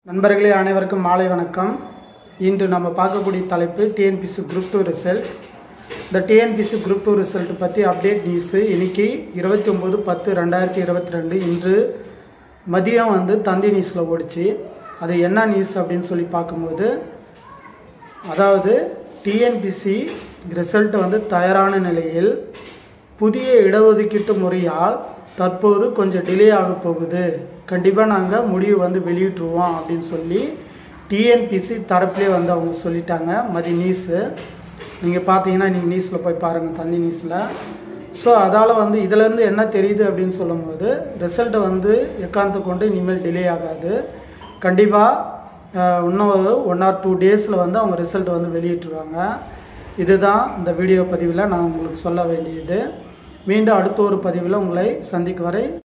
நண்பர்களே அனைவருக்கும் மாலை வணக்கம் இன்று நம்ம பார்க்கக்கூடிய தலைப்பு டிஎன்பிசி குரூப் டூ ரிசல்ட் இந்த டிஎன்பிசி குரூப் டூ ரிசல்ட் பற்றி அப்டேட் நியூஸு இன்னைக்கு இருபத்தி ஒம்பது பத்து ரெண்டாயிரத்தி இருபத்தி ரெண்டு இன்று மதியம் வந்து தந்தி நியூஸில் ஓடிச்சு அது என்ன நியூஸ் அப்படின்னு சொல்லி பார்க்கும்போது அதாவது டிஎன்பிசி ரிசல்ட் வந்து தயாரான நிலையில் புதிய இடஒதுக்கீட்டு முறையால் தற்போது கொஞ்சம் டிலே ஆக போகுது கண்டிப்பாக நாங்கள் முடிவு வந்து வெளியிட்டுருவோம் அப்படின்னு சொல்லி டிஎன்பிசி தரப்புலேயே வந்து அவங்க சொல்லிட்டாங்க மதிய நியூஸு நீங்கள் பார்த்தீங்கன்னா நீங்கள் நியூஸில் போய் பாருங்கள் தந்தி நியூஸில் ஸோ அதால் வந்து இதுலேருந்து என்ன தெரியுது அப்படின்னு சொல்லும்போது ரிசல்ட்டை வந்து எக்காந்த கொண்டு இனிமேல் டிலே ஆகாது கண்டிப்பாக இன்னும் ஒரு ஒன் ஆர் டூ டேஸில் வந்து அவங்க ரிசல்ட் வந்து வெளியிட்டுருவாங்க இதுதான் இந்த வீடியோ பதிவில் நான் உங்களுக்கு சொல்ல வேண்டியது மீண்டும் அடுத்த ஒரு பதிவில் உங்களை சந்திக்கும் வரை